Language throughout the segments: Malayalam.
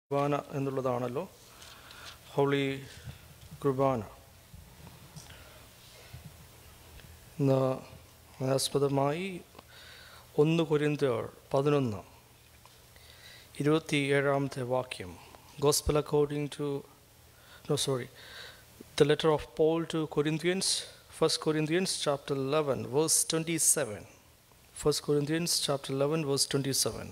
കുർബാന എന്നുള്ളതാണല്ലോ ഹോളി കുർബാന ഇന്ന് ആസ്പദമായി ഒന്ന് കൊരിന്ത്യർ പതിനൊന്ന് ഇരുപത്തി ഏഴാമത്തെ വാക്യം gospel according to no sorry the letter of Paul to Corinthians first Corinthians chapter eleven verse twenty seven first Corinthians chapter eleven verse twenty seven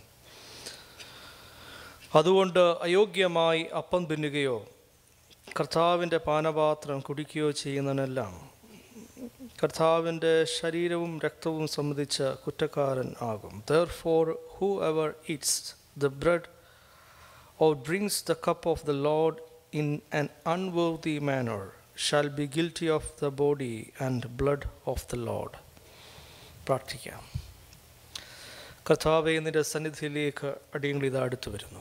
അതുകൊണ്ട് അയോഗ്യമായി അപ്പം തിന്നുകയോ കർത്താവിൻ്റെ പാനപാത്രം കുടിക്കുകയോ ചെയ്യുന്നതിനെല്ലാം കർത്താവിൻ്റെ ശരീരവും രക്തവും സംബന്ധിച്ച കുറ്റക്കാരൻ ആകും therefore whoever eats the bread or drinks the cup of the Lord in an unworthy manner shall be guilty of the body and blood of the Lord പ്രാർത്ഥിക്കാം കർത്താവെ നിന്റെ സന്നിധിയിലേക്ക് അടിയങ്ങൾ ഇത് അടുത്തു വരുന്നു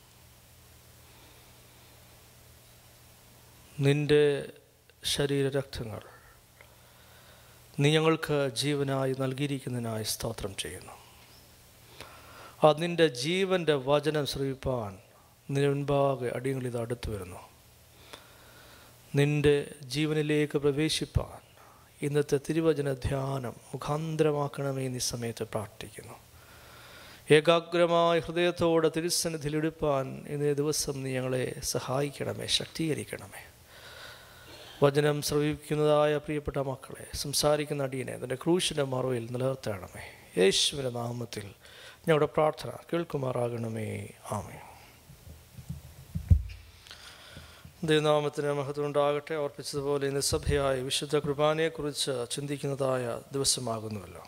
നിന്റെ ശരീരരക്തങ്ങൾ നീ ഞങ്ങൾക്ക് ജീവനായി നൽകിയിരിക്കുന്നതിനായി സ്തോത്രം ചെയ്യുന്നു അത് നിന്റെ ജീവൻ്റെ വചനം ശ്രവിപ്പാൻ നിന്റെ മുൻപാകെ അടിയങ്ങൾ ഇത് അടുത്തു വരുന്നു നിന്റെ ജീവനിലേക്ക് പ്രവേശിപ്പാൻ ഇന്നത്തെ തിരുവചന ധ്യാനം മുഖാന്തരമാക്കണമേ ഈ സമയത്ത് പ്രാർത്ഥിക്കുന്നു ഏകാഗ്രമായ ഹൃദയത്തോടെ തിരുസന്നിധിയിൽ എടുപ്പാൻ ഇന്നേ ദിവസം നീ ഞങ്ങളെ സഹായിക്കണമേ ശക്തീകരിക്കണമേ വചനം ശ്രവിക്കുന്നതായ പ്രിയപ്പെട്ട മക്കളെ സംസാരിക്കുന്ന അടിയനെ അതിൻ്റെ ക്രൂശിൻ്റെ മറവിൽ നിലനിർത്തണമേ യേശുവിൻ്റെ നാമത്തിൽ ഞങ്ങളുടെ പ്രാർത്ഥന കേൾക്കുമാറാകണമേ ആമേ ദൈവനാമത്തിന് മഹത്വം ഉണ്ടാകട്ടെ ഓർപ്പിച്ചതുപോലെ ഇന്ന് സഭയായ വിശുദ്ധ കുർബാനയെക്കുറിച്ച് ചിന്തിക്കുന്നതായ ദിവസമാകുന്നുവല്ലോ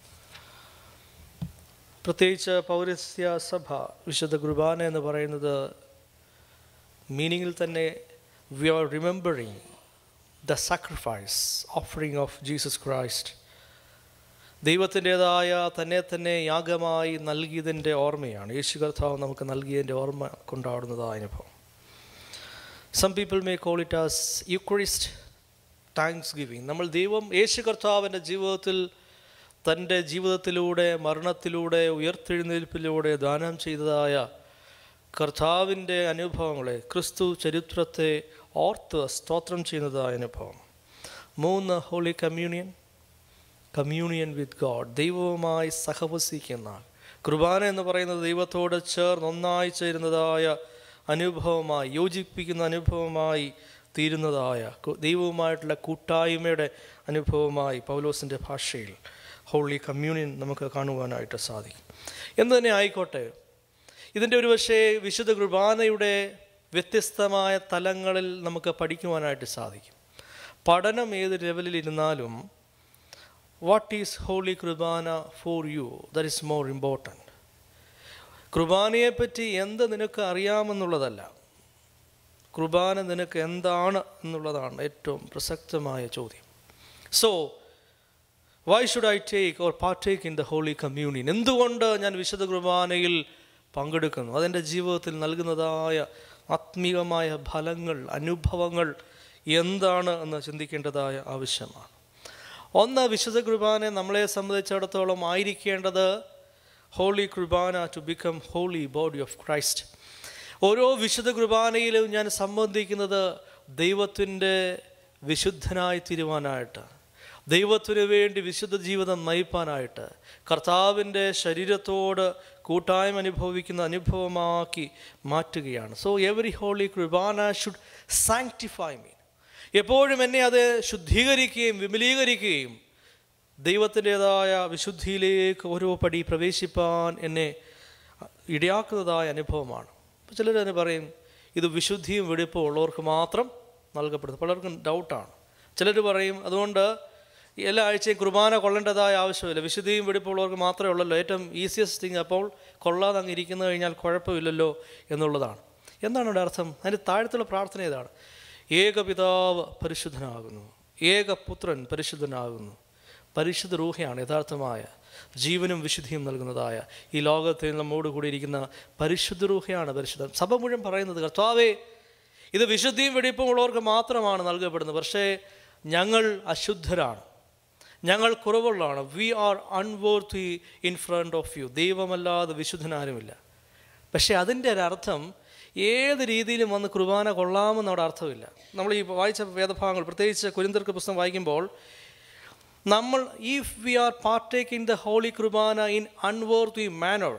പ്രത്യേകിച്ച് പൗരസ്യ സഭ വിശുദ്ധ കുർബാന എന്ന് പറയുന്നത് മീനിങ്ങിൽ തന്നെ we are remembering the sacrifice offering of Jesus Christ ദൈവത്തിൻ്റെതായ തന്നെ തന്നെ യാഗമായി നൽകിയതിൻ്റെ ഓർമ്മയാണ് യേശു കർത്താവ് നമുക്ക് നൽകിയതിൻ്റെ ഓർമ്മ കൊണ്ടാടുന്നതായ അനുഭവം some people may call it as Eucharist thanksgiving നമ്മൾ ദൈവം യേശു കർത്താവിൻ്റെ ജീവിതത്തിൽ തൻ്റെ ജീവിതത്തിലൂടെ മരണത്തിലൂടെ ഉയർത്തെഴുന്നേൽപ്പിലൂടെ ദാനം ചെയ്തതായ കർത്താവിൻ്റെ അനുഭവങ്ങളെ ക്രിസ്തു ചരിത്രത്തെ ഓർത്ത് സ്തോത്രം ചെയ്യുന്നതായ അനുഭവം മൂന്ന് holy communion communion with God ദൈവവുമായി സഹവസിക്കുന്ന കുർബാന എന്ന് പറയുന്നത് ദൈവത്തോട് ചേർന്ന് ഒന്നായി ചേരുന്നതായ അനുഭവമായി യോജിപ്പിക്കുന്ന അനുഭവമായി തീരുന്നതായ ദൈവവുമായിട്ടുള്ള കൂട്ടായ്മയുടെ അനുഭവമായി പൗലോസിൻ്റെ ഭാഷയിൽ ഹോളി കമ്മ്യൂണിയൻ നമുക്ക് കാണുവാനായിട്ട് സാധിക്കും എന്ന് തന്നെ ആയിക്കോട്ടെ ഇതിൻ്റെ ഒരു പക്ഷേ വിശുദ്ധ കുർബാനയുടെ വ്യത്യസ്തമായ തലങ്ങളിൽ നമുക്ക് പഠിക്കുവാനായിട്ട് സാധിക്കും പഠനം ഏത് ലെവലിൽ ഇരുന്നാലും what is holy Qurbana for you that is more important കുർബാനയെപ്പറ്റി എന്ത് നിനക്ക് അറിയാമെന്നുള്ളതല്ല കുർബാന നിനക്ക് എന്താണ് എന്നുള്ളതാണ് ഏറ്റവും പ്രസക്തമായ ചോദ്യം so why should I take or partake in the holy communion എന്തുകൊണ്ട് ഞാൻ വിശുദ്ധ കുർബാനയിൽ പങ്കെടുക്കുന്നു അതെൻ്റെ ജീവിതത്തിൽ നൽകുന്നതായ ആത്മീകമായ ഫലങ്ങൾ അനുഭവങ്ങൾ എന്താണ് എന്ന് ചിന്തിക്കേണ്ടതായ ആവശ്യമാണ് ഒന്ന് വിശുദ്ധ കുർബാന നമ്മളെ സംബന്ധിച്ചിടത്തോളം ആയിരിക്കേണ്ടത് holy Qurbana to become holy body of Christ ഓരോ വിശുദ്ധ കുർബാനയിലും ഞാൻ സംബന്ധിക്കുന്നത് ദൈവത്തിൻ്റെ വിശുദ്ധനായി തീരുവാനായിട്ട് ദൈവത്തിനു വേണ്ടി വിശുദ്ധ ജീവിതം നയിപ്പാനായിട്ട് കർത്താവിൻ്റെ ശരീരത്തോട് കൂട്ടായ്മ അനുഭവിക്കുന്ന അനുഭവമാക്കി മാറ്റുകയാണ് so every holy Qurbana should sanctify mean എപ്പോഴും എന്നെ അത് ശുദ്ധീകരിക്കുകയും വിമലീകരിക്കുകയും ദൈവത്തിൻ്റെതായ വിശുദ്ധിയിലേക്ക് ഓരോ പടി പ്രവേശിപ്പാൻ എന്നെ ഇടയാക്കുന്നതായ അനുഭവമാണ് ചിലർ തന്നെ പറയും ഇത് വിശുദ്ധിയും വെടിപ്പും ഉള്ളവർക്ക് മാത്രം നൽകപ്പെടുന്നു പലർക്കും ഡൗട്ടാണ് ചിലർ പറയും അതുകൊണ്ട് എല്ലാ ആഴ്ചയും കുർബാന കൊള്ളേണ്ടതായ ആവശ്യമില്ല വിശുദ്ധിയും വെടിപ്പുള്ളവർക്ക് മാത്രമേ ഉള്ളല്ലോ ഏറ്റവും ഈസിയസ്റ്റ് തിങ് അപ്പോൾ കൊള്ളാതെ അങ്ങ് ഇരിക്കുന്നു കഴിഞ്ഞാൽ കുഴപ്പമില്ലല്ലോ എന്നുള്ളതാണ് എന്താണ് ഇവിടെ അർത്ഥം അതിൻ്റെ താഴത്തുള്ള പ്രാർത്ഥന ഇതാണ് ഏകപിതാവ് പരിശുദ്ധനാകുന്നു ഏകപുത്രൻ പരിശുദ്ധനാകുന്നു പരിശുദ്ധ റൂഹയാണ് യഥാർത്ഥമായ ജീവനും വിശുദ്ധിയും നൽകുന്നതായ ഈ ലോകത്തിൽ നമ്മോട് കൂടി ഇരിക്കുന്ന പരിശുദ്ധ റൂഹയാണ് പരിശുദ്ധം സഭ മുഴുവൻ പറയുന്നത് കർത്താവേ ഇത് വിശുദ്ധിയും വെടിപ്പും ഉള്ളവർക്ക് മാത്രമാണ് നൽകപ്പെടുന്നത് പക്ഷേ ഞങ്ങൾ അശുദ്ധരാണ് ഞങ്ങൾ കുറവുള്ളതാണ് we are unworthy in front of you ദൈവമല്ലാതെ വിശുദ്ധനാരുമില്ല പക്ഷേ അതിൻ്റെ ഒരർത്ഥം ഏത് രീതിയിലും വന്ന് കുർബാന കൊള്ളാമെന്ന് അവിടെ അർത്ഥമില്ല നമ്മൾ ഈ വായിച്ച വേദഭാഗങ്ങൾ പ്രത്യേകിച്ച് കുരിന്തർക്ക് പുസ്തകം വായിക്കുമ്പോൾ നമ്മൾ if we are partaking the holy Qurbana in unworthy manner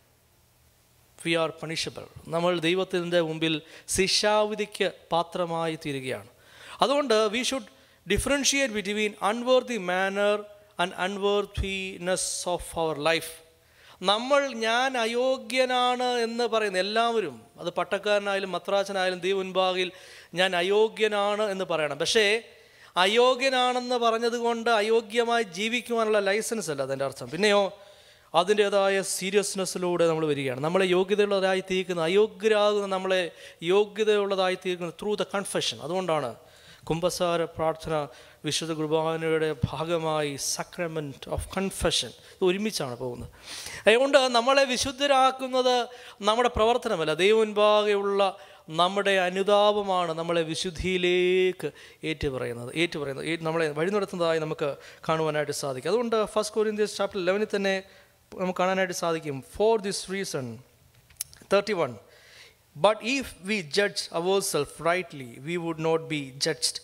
we are punishable നമ്മൾ ദൈവത്തിൻ്റെ മുമ്പിൽ ശിക്ഷാവിധിക്ക് പാത്രമായി തീരുകയാണ് അതുകൊണ്ട് we should differentiate between unworthy manner and unworthiness of our life നമ്മൾ ഞാൻ അയോഗ്യനാണ് എന്ന് പറയുന്ന എല്ലാവരും അത് പട്ടക്കാരനായാലും മത്രാച്ചനായാലും ദൈവമുൻപാകിൽ ഞാൻ അയോഗ്യനാണ് എന്ന് പറയണം പക്ഷേ അയോഗ്യനാണെന്ന് പറഞ്ഞതുകൊണ്ട് അയോഗ്യമായി ജീവിക്കുവാനുള്ള ലൈസൻസ് അല്ല അതിൻ്റെ അർത്ഥം പിന്നെയോ അതിൻ്റേതായ സീരിയസ്നെസ്സിലൂടെ നമ്മൾ വരികയാണ് നമ്മളെ യോഗ്യതയുള്ളതായി തീർക്കുന്ന അയോഗ്യരാകുന്ന നമ്മളെ യോഗ്യതയുള്ളതായി തീർക്കുന്ന ത്രൂ ദ കൺഫെഷൻ അതുകൊണ്ടാണ് കുംഭസാര പ്രാർത്ഥന വിശുദ്ധ കുർബാനയുടെ ഭാഗമായി സക്രമെൻറ്റ് ഓഫ് കൺഫെഷൻ ഇത് ഒരുമിച്ചാണ് പോകുന്നത് അതുകൊണ്ട് നമ്മളെ വിശുദ്ധരാക്കുന്നത് നമ്മുടെ പ്രവർത്തനമല്ല ദൈവമുൻപാകെയുള്ള നമ്മുടെ അനുതാപമാണ് നമ്മളെ വിശുദ്ധിയിലേക്ക് ഏറ്റു പറയുന്നത് ഏറ്റു പറയുന്നത് ഏ- നമ്മളെ വഴി നടത്തുന്നതായി നമുക്ക് കാണുവാനായിട്ട് സാധിക്കും അതുകൊണ്ട് ഫസ്റ്റ് കൊറിയന്ത്യസ് ചാപ്റ്റർ ലെവനിൽ തന്നെ നമുക്ക് കാണാനായിട്ട് സാധിക്കും for this reason thirty one but if we judge our self rightly we would not be judged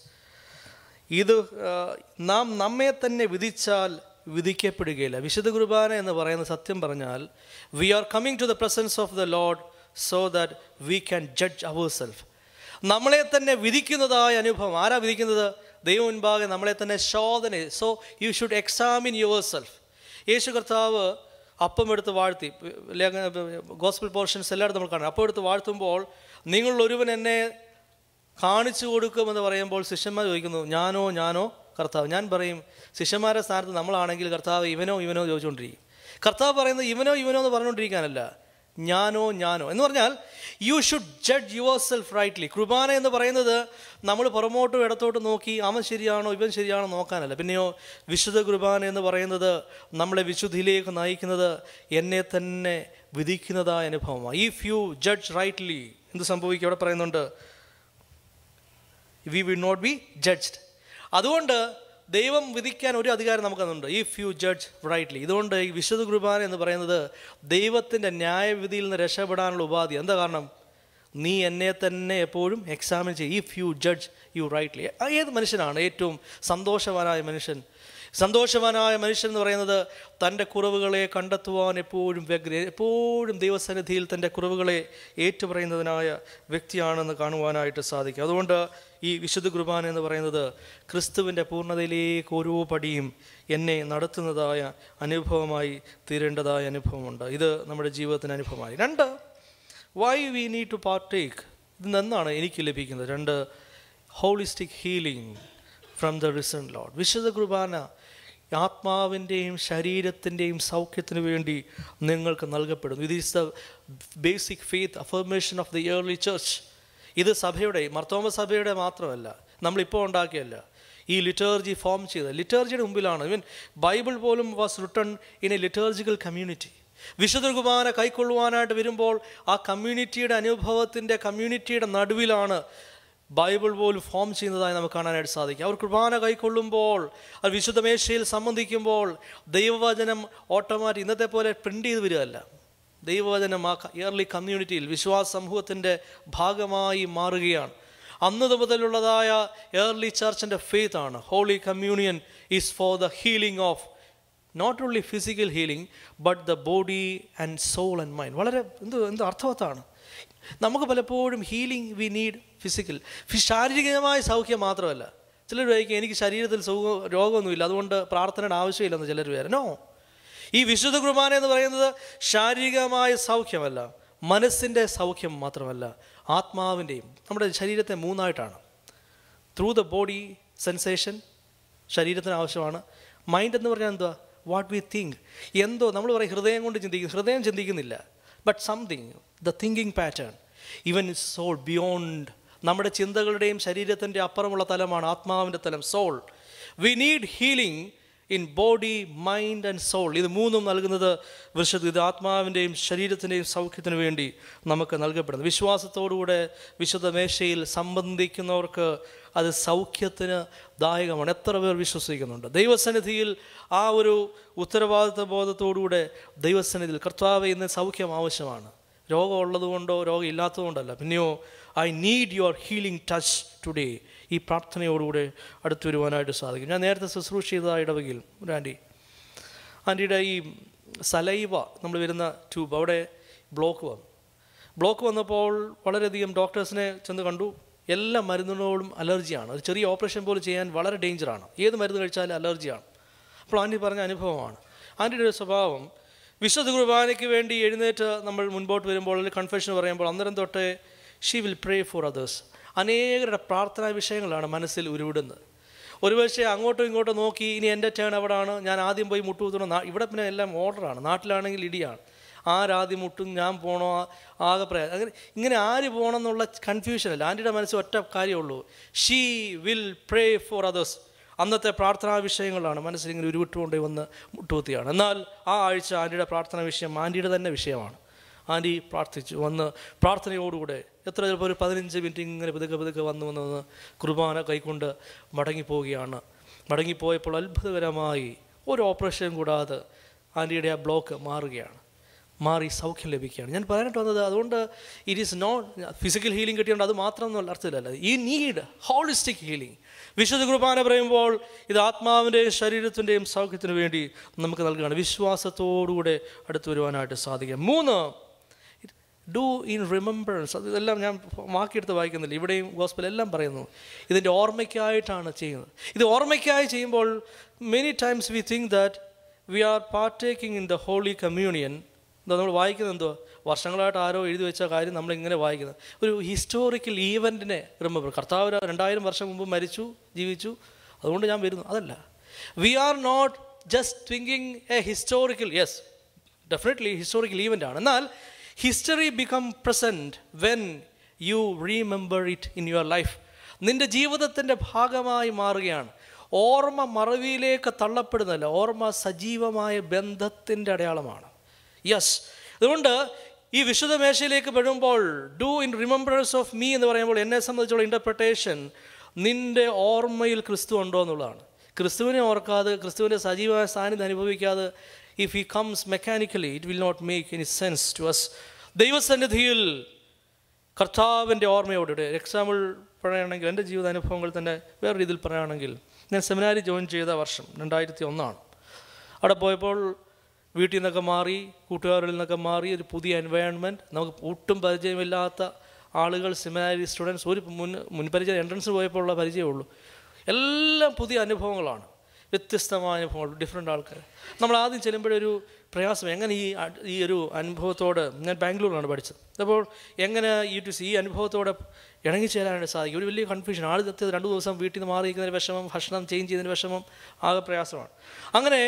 ഇത് ആ, നാം നമ്മെ തന്നെ വിധിച്ചാൽ വിധിക്കപ്പെടുകയില്ല വിശുദ്ധ കുർബാന എന്ന് പറയുന്ന സത്യം പറഞ്ഞാൽ we are coming to the presence of the Lord so that we can judge our self നമ്മളെ തന്നെ വിധിക്കുന്നതായ അനുഭവം ആരാ വിധിക്കുന്നത് ദൈവം മുൻപാകെ നമ്മളെ തന്നെ ശോധന so you should examine your self Yesu കർത്താവ് അപ്പം എടുത്ത് വാഴ്ത്തി ലേഖന ഗോസ്പിൾ പോർഷൻസ് എല്ലായിടത്തും നമ്മൾ കാണാം അപ്പം എടുത്ത് വാഴ്ത്തുമ്പോൾ നിങ്ങൾ ഒരുവൻ എന്നെ കാണിച്ചു കൊടുക്കുമെന്ന് പറയുമ്പോൾ ശിഷ്യന്മാർ ചോദിക്കുന്നു ഞാനോ ഞാനോ കർത്താവ് ഞാൻ പറയും ശിഷ്യന്മാരുടെ സ്ഥാനത്ത് നമ്മളാണെങ്കിൽ കർത്താവ് ഇവനോ ഇവനോ ചോദിച്ചുകൊണ്ടിരിക്കും കർത്താവ് പറയുന്നത് ഇവനോ ഇവനോ എന്ന് പറഞ്ഞുകൊണ്ടിരിക്കാനല്ല ഞാനോ ഞാനോ എന്ന് പറഞ്ഞാൽ you should judge your self rightly Qurbana എന്ന് പറയുന്നത് നമ്മൾ പുറമോട്ടും ഇടത്തോട്ടും നോക്കി അവൻ ശരിയാണോ ഇവൻ ശരിയാണോ നോക്കാനല്ല പിന്നെയോ വിശുദ്ധ കുർബാന എന്ന് പറയുന്നത് നമ്മളെ വിശുദ്ധിയിലേക്ക് നയിക്കുന്നത് എന്നെ തന്നെ വിധിക്കുന്നതായ അനുഭവമാണ് ഇഫ് യു ജഡ്ജ് റൈറ്റ്ലി എന്ത് സംഭവിക്കും അവിടെ പറയുന്നുണ്ട് we will not be judged അതുകൊണ്ട് ദൈവം വിധിക്കാൻ ഒരു അധികാരം നമുക്കതുണ്ട് ഇഫ് യു ജഡ്ജ് റൈറ്റ്ലി ഇതുകൊണ്ട് ഈ വിശുദ്ധ കുർബാന എന്ന് പറയുന്നത് ദൈവത്തിൻ്റെ ന്യായവിധിയിൽ നിന്ന് രക്ഷപ്പെടാനുള്ള ഉപാധി എന്താ കാരണം നീ എന്നെ തന്നെ എപ്പോഴും എക്സാമിൻ ചെയ്യും if you judge you rightly ഏത് മനുഷ്യനാണ് ഏറ്റവും സന്തോഷവാനായ മനുഷ്യൻ സന്തോഷവാനായ മനുഷ്യൻ എന്ന് പറയുന്നത് തൻ്റെ കുറവുകളെ കണ്ടെത്തുവാൻ എപ്പോഴും വ്യഗ്ര എപ്പോഴും ദൈവസന്നിധിയിൽ തൻ്റെ കുറവുകളെ ഏറ്റുപറയുന്നതിനായ വ്യക്തിയാണെന്ന് കാണുവാനായിട്ട് സാധിക്കും അതുകൊണ്ട് ഈ വിശുദ്ധ കുർബാന എന്ന് പറയുന്നത് ക്രിസ്തുവിൻ്റെ പൂർണ്ണതയിലേക്ക് ഓരോ പടിയും എന്നെ നടത്തുന്നതായ അനുഭവമായി തീരേണ്ടതായ അനുഭവമുണ്ട് ഇത് നമ്മുടെ ജീവിതത്തിന് അനുഭവമായി രണ്ട് why we need to partake ഇത് നിന്നാണ് എനിക്ക് ലഭിക്കുന്നത് രണ്ട് holistic healing from the risen lord വിശുദ്ധ കുർബാന ആത്മാവിൻ്റെയും ശരീരത്തിൻ്റെയും സൗഖ്യത്തിന് വേണ്ടി നിങ്ങൾക്ക് നൽകപ്പെടുന്നു ഇത് is the basic faith affirmation of the early church ഇത് സഭയുടെ മർത്തോമ സഭയുടെ മാത്രമല്ല നമ്മളിപ്പോൾ ഉണ്ടാക്കിയല്ല ഈ ലിറ്റേർജി ഫോം ചെയ്ത ലിറ്റേർജിയുടെ മുമ്പിലാണ് ഇവൻ ബൈബിൾ പോലും was written in a liturgical community വിശുദ്ധ കുർബാന കൈക്കൊള്ളുവാനായിട്ട് വരുമ്പോൾ ആ കമ്മ്യൂണിറ്റിയുടെ അനുഭവത്തിൻ്റെ കമ്മ്യൂണിറ്റിയുടെ നടുവിലാണ് ബൈബിൾ പോലും ഫോം ചെയ്യുന്നതായി നമുക്ക് കാണാനായിട്ട് സാധിക്കും അവർ കുർബാന കൈക്കൊള്ളുമ്പോൾ അത് വിശുദ്ധ മേശയിൽ സംബന്ധിക്കുമ്പോൾ ദൈവവചനം ഓട്ടോമാറ്റിക് ഇന്നത്തെ പോലെ പ്രിൻ്റ് ചെയ്ത് വരികയല്ല ദൈവവചനം ആ ഇയർലി കമ്മ്യൂണിറ്റിയിൽ വിശ്വാസ സമൂഹത്തിൻ്റെ ഭാഗമായി മാറുകയാണ് അന്ന് മുതലുള്ളതായ ഏർലി ചർച്ചിൻ്റെ ഫെയ്ത്ത് ആണ് holy communion is for the healing of not only physical healing but the body and soul and mind വളരെ എന്ത് എന്ത് അർത്ഥവത്താണ് നമുക്ക് പലപ്പോഴും ഹീലിംഗ് വി നീഡ് ഫിസിക്കൽ ശാരീരികമായ സൗഖ്യം മാത്രമല്ല ചിലർ ചോദിക്കും എനിക്ക് ശരീരത്തിൽ സുഖ രോഗമൊന്നുമില്ല അതുകൊണ്ട് പ്രാർത്ഥനയുടെ ആവശ്യമില്ലെന്ന് ചിലർ വരും നോ ഈ വിശുദ്ധ കുർബാന എന്ന് പറയുന്നത് ശാരീരികമായ സൗഖ്യമല്ല മനസ്സിൻ്റെ സൗഖ്യം മാത്രമല്ല ആത്മാവിൻ്റെയും നമ്മുടെ ശരീരത്തെ മൂന്നായിട്ടാണ് ത്രൂ ദ ബോഡി സെൻസേഷൻ ശരീരത്തിന് ആവശ്യമാണ് മൈൻഡ് എന്ന് പറഞ്ഞാൽ എന്തുവാ വാട്ട് വി തിങ്ക് എന്തോ നമ്മൾ പറയും ഹൃദയം കൊണ്ട് ചിന്തിക്കും ഹൃദയം ചിന്തിക്കുന്നില്ല but something the thinking pattern even is soul beyond നമ്മുടെ ചിന്തകളുടെയും ശരീരത്തിൻ്റെ അപ്പുറമുള്ള തലമാണ് ആത്മാവിൻ്റെ തലം soul we need healing in body mind and soul ഇത് മൂന്നും നൽകുന്നത് വിശുദ്ധ ഇത് ആത്മാവിൻ്റെയും ശരീരത്തിൻ്റെയും സൗഖ്യത്തിന് വേണ്ടി നമുക്ക് നൽകപ്പെടുന്നു വിശ്വാസത്തോടുകൂടെ വിശുദ്ധ മേശയിൽ സംബന്ധിക്കുന്നവർക്ക് അത് സൗഖ്യത്തിന് ദായകമാണ് എത്ര പേർ വിശ്വസിക്കുന്നുണ്ട് ദൈവസന്നിധിയിൽ ആ ഒരു ഉത്തരവാദിത്വ ബോധത്തോടുകൂടെ ദൈവസന്നിധിയിൽ കർത്താവ് ഇന്ന് സൗഖ്യം ആവശ്യമാണ് രോഗമുള്ളത് കൊണ്ടോ രോഗം ഇല്ലാത്തത് കൊണ്ടല്ല പിന്നെയോ I need your healing touch today ഈ പ്രാർത്ഥനയോടുകൂടെ അടുത്തു വരുവാനായിട്ട് സാധിക്കും ഞാൻ നേരത്തെ ശുശ്രൂഷ ചെയ്തതായ ഇടവകയിൽ ഒരു ആൻറ്റി ആൻറ്റിയുടെ ഈ സലൈവ നമ്മൾ വരുന്ന ട്യൂബ് അവിടെ ബ്ലോക്ക് വന്നു ബ്ലോക്ക് വന്നപ്പോൾ വളരെയധികം ഡോക്ടേഴ്സിനെ ചെന്ന് കണ്ടു എല്ലാ മരുന്നുകളോടും അലർജിയാണ് ഒരു ചെറിയ ഓപ്പറേഷൻ പോലും ചെയ്യാൻ വളരെ ഡേഞ്ചറാണ് ഏത് മരുന്ന് കഴിച്ചാലും അലർജിയാണ് അപ്പോൾ ആൻറ്റി പറഞ്ഞ അനുഭവമാണ് ആൻറ്റിയുടെ ഒരു സ്വഭാവം വിശുദ്ധ കുർബാനയ്ക്ക് വേണ്ടി എഴുന്നേറ്റ് നമ്മൾ മുൻപോട്ട് വരുമ്പോൾ അല്ലെങ്കിൽ കൺഫെഷൻ പറയുമ്പോൾ അന്നേരം തൊട്ടേ she will pray for others അനേകരുടെ പ്രാർത്ഥനാ വിഷയങ്ങളാണ് മനസ്സിൽ ഉരുവിടുന്നത് ഒരുപക്ഷെ അങ്ങോട്ടും ഇങ്ങോട്ടും നോക്കി ഇനി എൻ്റെ ടേൺ എവിടെയാണ് ഞാൻ ആദ്യം പോയി മുട്ടുകുത്തണം നാ- ഇവിടെ പിന്നെ എല്ലാം ഓർഡറാണ് നാട്ടിലാണെങ്കിൽ ഇടിയാണ് ആരാദ്യം മുട്ടും ഞാൻ പോണോ ആ- ആകെ പ്രയാസം അങ്ങനെ ഇങ്ങനെ ആര് പോകണം എന്നുള്ള കൺഫ്യൂഷൻ അല്ല ആൻറ്റിയുടെ മനസ്സിൽ ഒറ്റ കാര്യമുള്ളൂ she will pray for others അന്നത്തെ പ്രാർത്ഥനാ വിഷയങ്ങളാണ് മനസ്സിൽ ഇങ്ങനെ ഉരുവിട്ടുകൊണ്ട് വന്ന് മുട്ടുകുത്തിയാണ് എന്നാൽ ആ ആഴ്ച ആൻറ്റിയുടെ പ്രാർത്ഥനാ വിഷയം ആൻറ്റിയുടെ തന്നെ വിഷയമാണ് ആൻറ്റി പ്രാർത്ഥിച്ചു വന്ന് പ്രാർത്ഥനയോടുകൂടെ എത്ര ചിലപ്പോൾ ഒരു പതിനഞ്ച് മിനിറ്റ് ഇങ്ങനെ പതുക്കെ പതുക്കെ വന്ന് വന്ന് വന്ന് കുർബാന കൈക്കൊണ്ട് മടങ്ങിപ്പോവുകയാണ് മടങ്ങിപ്പോയപ്പോൾ അത്ഭുതകരമായി ഒരു ഓപ്പറേഷൻ കൂടാതെ ആൻറ്റിയുടെ ആ ബ്ലോക്ക് മാറുകയാണ് മാറി സൗഖ്യം ലഭിക്കുകയാണ് ഞാൻ പറയാനായിട്ട് വന്നത് അതുകൊണ്ട് it is not physical healing കിട്ടിയോണ്ട് അത് മാത്രം എന്നുള്ള അർത്ഥത്തിലല്ല ഈ നീഡ് ഹോളിസ്റ്റിക് ഹീലിംഗ് വിശുദ്ധ കുർബാന പറയുമ്പോൾ ഇത് ആത്മാവിൻ്റെയും ശരീരത്തിൻ്റെയും സൗഖ്യത്തിന് വേണ്ടി നമുക്ക് നൽകുകയാണ് വിശ്വാസത്തോടുകൂടെ അടുത്ത് വരുവാനായിട്ട് സാധിക്കും മൂന്ന് ഡു ഇൻ റിമെമ്പറൻസ് അത് ഇതെല്ലാം ഞാൻ വാക്കിയെടുത്ത് വായിക്കുന്നില്ല ഇവിടെയും ഗോസ്പൽ എല്ലാം പറയുന്നു ഇതിൻ്റെ ഓർമ്മയ്ക്കായിട്ടാണ് ചെയ്യുന്നത് ഇത് ഓർമ്മയ്ക്കായി ചെയ്യുമ്പോൾ many times we think that we are partaking in the holy communion എന്താ നമ്മൾ വായിക്കുന്നത് എന്തോ വർഷങ്ങളായിട്ട് ആരോ എഴുതി വെച്ച കാര്യം നമ്മൾ ഇങ്ങനെ വായിക്കുന്നത് ഒരു ഹിസ്റ്റോറിക്കൽ ഈവൻറ്റിനെ റിമെമ്പർ കർത്താവ് ഒരു രണ്ടായിരം വർഷം മുമ്പ് മരിച്ചു ജീവിച്ചു അതുകൊണ്ട് ഞാൻ വരുന്നു അതല്ല we are not just thinking a historical yes definitely historical event ആണ് എന്നാൽ history become present when you remember it in your life നിൻ്റെ ജീവിതത്തിൻ്റെ ഭാഗമായി മാറുകയാണ് ഓർമ്മ മറവിയിലേക്ക് തള്ളപ്പെടുന്നതല്ല ഓർമ്മ സജീവമായ ബന്ധത്തിൻ്റെ അടയാളമാണ് യെസ് അതുകൊണ്ട് ഈ വിശുദ്ധ മേശയിലേക്ക് വരുമ്പോൾ do in remembrance of me എന്ന് പറയുമ്പോൾ എന്നെ സംബന്ധിച്ചുള്ള ഇൻ്റർപ്രിട്ടേഷൻ നിൻ്റെ ഓർമ്മയിൽ ക്രിസ്തു ഉണ്ടോ എന്നുള്ളതാണ് ക്രിസ്തുവിനെ ഓർക്കാതെ ക്രിസ്തുവിൻ്റെ സജീവമായ സാന്നിധ്യം അനുഭവിക്കാതെ if he comes mechanically it will not make any sense to us ദൈവസന്നിധിയിൽ കർത്താവിൻ്റെ ഓർമ്മയോടെ എക്സാമ്പിൾ പറയുകയാണെങ്കിൽ എൻ്റെ ജീവിതാനുഭവങ്ങൾ തന്നെ വേറെ രീതിയിൽ പറയുകയാണെങ്കിൽ ഞാൻ സെമിനാരി ജോയിൻ ചെയ്ത വർഷം രണ്ടായിരത്തി ഒന്നാണ് അവിടെ പോയപ്പോൾ വീട്ടിൽ നിന്നൊക്കെ മാറി കൂട്ടുകാരിൽ നിന്നൊക്കെ മാറി ഒരു പുതിയ എൻവയോൺമെൻറ്റ് നമുക്ക് ഒട്ടും പരിചയമില്ലാത്ത ആളുകൾ സെമിനാരി സ്റ്റുഡൻസ് ഒരു മുൻ മുൻപരിചയം എൻട്രൻസ് പോയപ്പോൾ ഉള്ള പരിചയമുള്ളൂ എല്ലാം പുതിയ അനുഭവങ്ങളാണ് വ്യത്യസ്തമായ അനുഭവങ്ങൾ ഡിഫറെൻ്റ് ആൾക്കാർ നമ്മൾ ആദ്യം ചെല്ലുമ്പോഴൊരു പ്രയാസം എങ്ങനെ ഈ അ- ഈ ഒരു അനുഭവത്തോട് ഞാൻ ബാംഗ്ലൂരിലാണ് പഠിച്ചത് അപ്പോൾ എങ്ങനെ ഈ ടു ഈ അനുഭവത്തോടെ ഇണങ്ങിച്ചേരാനായിട്ട് സാധിക്കും ഒരു വലിയ കൺഫ്യൂഷൻ ആദ്യത്തെ രണ്ട് ദിവസം വീട്ടിൽ നിന്ന് മാറിയിരിക്കുന്നതിന് വിഷമം ഭക്ഷണം ചേഞ്ച് ചെയ്യുന്നതിന് വിഷമം ആകെ പ്രയാസമാണ് അങ്ങനെ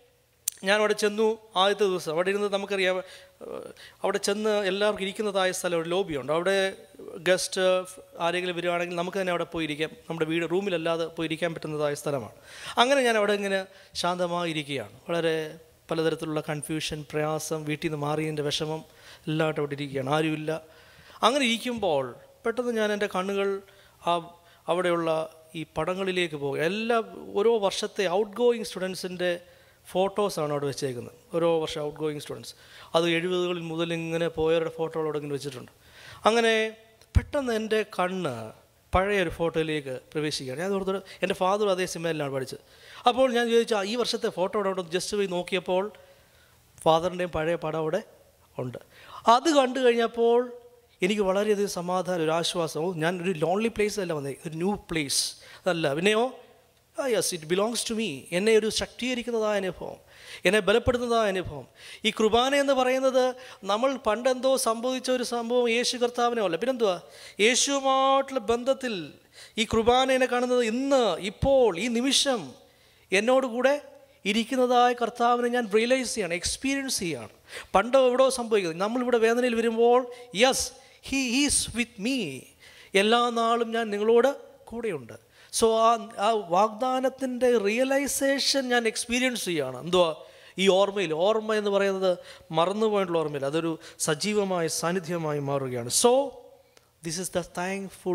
ഞാൻ അവിടെ ചെന്നു ആദ്യത്തെ ദിവസം അവിടെ ഇരുന്ന് നമുക്കറിയാം ഏഹ്, അവിടെ ചെന്ന് എല്ലാവർക്കും ഇരിക്കുന്നതായ സ്ഥലം ഒരു ലോബിയുണ്ട് അവിടെ ഗസ്റ്റ് ആരെങ്കിലും വരികയാണെങ്കിൽ നമുക്ക് തന്നെ അവിടെ പോയി ഇരിക്കാം നമ്മുടെ വീട് റൂമിലല്ലാതെ പോയി ഇരിക്കാൻ പറ്റുന്നതായ സ്ഥലമാണ് അങ്ങനെ ഞാൻ അവിടെ ഇങ്ങനെ ശാന്തമായി ഇരിക്കുകയാണ് വളരെ പലതരത്തിലുള്ള കൺഫ്യൂഷൻ പ്രയാസം വീട്ടിൽ നിന്ന് മാറിയതിൻ്റെ വിഷമം എല്ലാമായിട്ട് അവിടെ ഇരിക്കുകയാണ് ആരുമില്ല അങ്ങനെ ഇരിക്കുമ്പോൾ പെട്ടെന്ന് ഞാൻ എൻ്റെ കണ്ണുകൾ ആ അവിടെയുള്ള ഈ പടങ്ങളിലേക്ക് പോകുക എല്ലാ ഓരോ വർഷത്തെ ഔട്ട് ഗോയിങ് സ്റ്റുഡൻസിൻ്റെ ഫോട്ടോസാണ് അവിടെ വെച്ചേക്കുന്നത് ഓരോ വർഷം ഔട്ട് ഗോയിങ് സ്റ്റുഡൻസ് അത് എഴുപതുകളിൽ മുതൽ ഇങ്ങനെ പോയവരുടെ ഫോട്ടോകൾ അവിടെ ഇങ്ങനെ വെച്ചിട്ടുണ്ട് അങ്ങനെ പെട്ടെന്ന് എൻ്റെ കണ്ണ് പഴയ ഒരു ഫോട്ടോയിലേക്ക് പ്രവേശിക്കുകയാണ് ഞാൻ ഓർത്തത് എൻ്റെ ഫാദർ അതേ സിനിമയിലാണ് പഠിച്ചത് അപ്പോൾ ഞാൻ ചോദിച്ചു "ആ, ഈ വർഷത്തെ ഫോട്ടോ അവിടെ ജസ്റ്റ് പോയി നോക്കിയപ്പോൾ ഫാദറിൻ്റെയും പഴയ പടം അവിടെ ഉണ്ട് അത് കണ്ടു കഴിഞ്ഞപ്പോൾ എനിക്ക് വളരെയധികം സമാധാനം ഒരു ആശ്വാസവും ഞാൻ ഒരു ലോൺലി പ്ലേസ് അല്ല വന്നേ ഒരു ന്യൂ പ്ലേസ് അതല്ല പിന്നെയോ ആ yes it belongs to me എന്നെ ഒരു ശക്തീകരിക്കുന്നതായ അനുഭവം എന്നെ ബലപ്പെടുത്തുന്നതായ അനുഭവം ഈ കുർബാന എന്ന് പറയുന്നത് നമ്മൾ പണ്ടെന്തോ സംഭവിച്ച ഒരു സംഭവം യേശു കർത്താവിനോ അല്ല പിന്നെന്തുവാ യേശുവുമായിട്ടുള്ള ബന്ധത്തിൽ ഈ കുർബാന എന്നെ കാണുന്നത് ഇന്ന് ഇപ്പോൾ ഈ നിമിഷം എന്നോട് കൂടെ ഇരിക്കുന്നതായ കർത്താവിനെ ഞാൻ റിയലൈസ് ചെയ്യാണ് എക്സ്പീരിയൻസ് ചെയ്യാണ് പണ്ട് എവിടെയോ സംഭവിക്കുന്നത് നമ്മളിവിടെ വേദനയിൽ വരുമ്പോൾ yes he is with me എല്ലാ നാളും ഞാൻ നിങ്ങളോട് കൂടെയുണ്ട് സോ ആ ആ വാഗ്ദാനത്തിൻ്റെ റിയലൈസേഷൻ ഞാൻ എക്സ്പീരിയൻസ് ചെയ്യുകയാണ് എന്തുവാ ഈ ഓർമ്മയിൽ ഓർമ്മ എന്ന് പറയുന്നത് മറന്നുപോയിട്ടുള്ള ഓർമ്മയില്ല അതൊരു സജീവമായ സാന്നിധ്യമായി മാറുകയാണ് so this is the thankful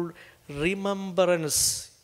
remembrance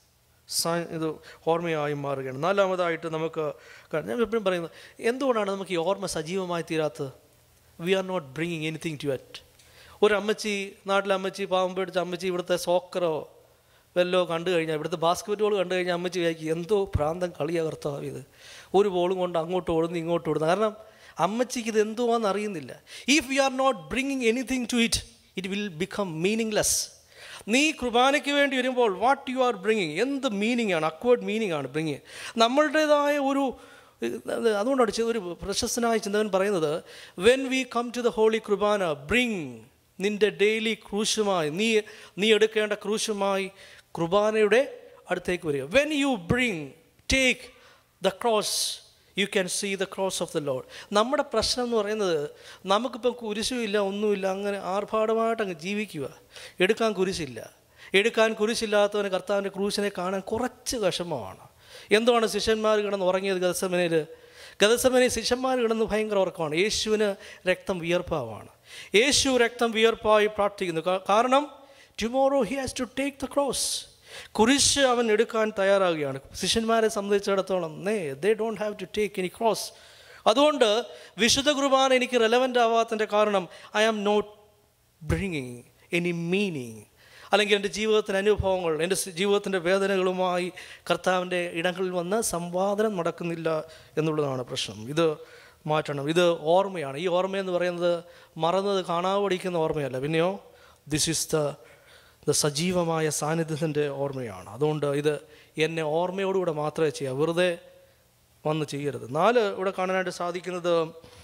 ഇത് ഓർമ്മയായി മാറുകയാണ് നാലാമതായിട്ട് നമുക്ക് ക- ഞാൻ എപ്പോഴും പറയുന്നത് എന്തുകൊണ്ടാണ് നമുക്ക് ഈ ഓർമ്മ സജീവമായി തീരാത്തത് we are not bringing anything to at ഒരു അമ്മച്ചി നാട്ടിലെ അമ്മച്ചി പാവം പേടിച്ച അമ്മച്ചി ഇവിടുത്തെ സോക്കറോ വല്ലോ കണ്ടു കഴിഞ്ഞാൽ ഇവിടുത്തെ ബാസ്കറ്റ് ബോൾ കണ്ടു കഴിഞ്ഞാൽ അമ്മച്ചി വിചാരിക്കും എന്തോ പ്രാന്തം കളിയാ കർത്താവ് ഇത് ഒരു ബോളും കൊണ്ട് അങ്ങോട്ട് ഓടുന്നു ഇങ്ങോട്ട് ഓടുന്നു കാരണം അമ്മച്ചിക്ക് ഇത് എന്തുവാന്ന് അറിയുന്നില്ല if you are not bringing anything to it it will become meaningless നീ കുർബാനയ്ക്ക് വേണ്ടി വരുമ്പോൾ വാട്ട് യു ആർ ബ്രിങ്ങിങ് എന്ത് മീനിങ് ആണ് അക്വേർഡ് മീനിങ് ആണ് ബ്രിങ്ങിങ് നമ്മളുടേതായ ഒരു അതുകൊണ്ടാണ് ചെ- ഒരു പ്രശസ്തനായ ചിന്തകൻ പറയുന്നത് when we come to the holy കുർബാന ബ്രിങ് നിന്റെ ഡെയിലി ക്രൂശുമായി നീ നീ എടുക്കേണ്ട ക്രൂശുമായി കുർബാനയുടെ അടുത്തേക്ക് വരിക when you bring take the cross you can see the cross of the load നമ്മുടെ പ്രശ്നം എന്ന് പറയുന്നത് നമുക്കിപ്പം കുരിശുമില്ല ഒന്നുമില്ല അങ്ങനെ ആർഭാടമായിട്ട് അങ്ങ് ജീവിക്കുക എടുക്കാൻ കുരിശില്ല എടുക്കാൻ കുരിശില്ലാത്തവന് കർത്താവിൻ്റെ ക്രൂശിനെ കാണാൻ കുറച്ച് വിഷമമാണ് എന്തുവാണ് ശിഷ്യന്മാർ കിടന്ന് ഉറങ്ങിയത് ഗതസമനയിൽ ഗതസമനെ ശിഷ്യന്മാർ കിടന്ന് ഭയങ്കര ഉറക്കമാണ് യേശുവിന് രക്തം വിയർപ്പാവാണ് യേശു രക്തം വിയർപ്പായി പ്രാർത്ഥിക്കുന്നു കാ- കാരണം tomorrow he has to take the cross കുരിശ് അവൻ എടുക്കാൻ തയ്യാറാകുകയാണ് ശിഷ്യന്മാരെ സംബന്ധിച്ചിടത്തോളം നേ they don't have to take any cross അതുകൊണ്ട് വിശുദ്ധ കുർബാന എനിക്ക് റെലവൻ്റ് ആവാത്തതിൻ്റെ കാരണം I am not bringing any meaning അല്ലെങ്കിൽ എൻ്റെ ജീവിതത്തിൻ്റെ അനുഭവങ്ങൾ എൻ്റെ സ് ജീവിതത്തിൻ്റെ വേദനകളുമായി കർത്താവിൻ്റെ ഇടങ്ങളിൽ വന്ന് സംവാദനം നടക്കുന്നില്ല എന്നുള്ളതാണ് പ്രശ്നം ഇത് മാറ്റണം ഇത് ഓർമ്മയാണ് ഈ ഓർമ്മയെന്ന് പറയുന്നത് മറന്നത് കാണാവടിക്കുന്ന ഓർമ്മയല്ല പിന്നെയോ ദിസ് ഈസ് ദ ദ സജീവമായ സാന്നിധ്യത്തിൻ്റെ ഓർമ്മയാണ് അതുകൊണ്ട് ഇത് എന്നെ ഓർമ്മയോടുകൂടെ മാത്രമേ ചെയ്യാം വെറുതെ വന്ന് ചെയ്യരുത് നാല് ഇവിടെ കാണാനായിട്ട് സാധിക്കുന്നത്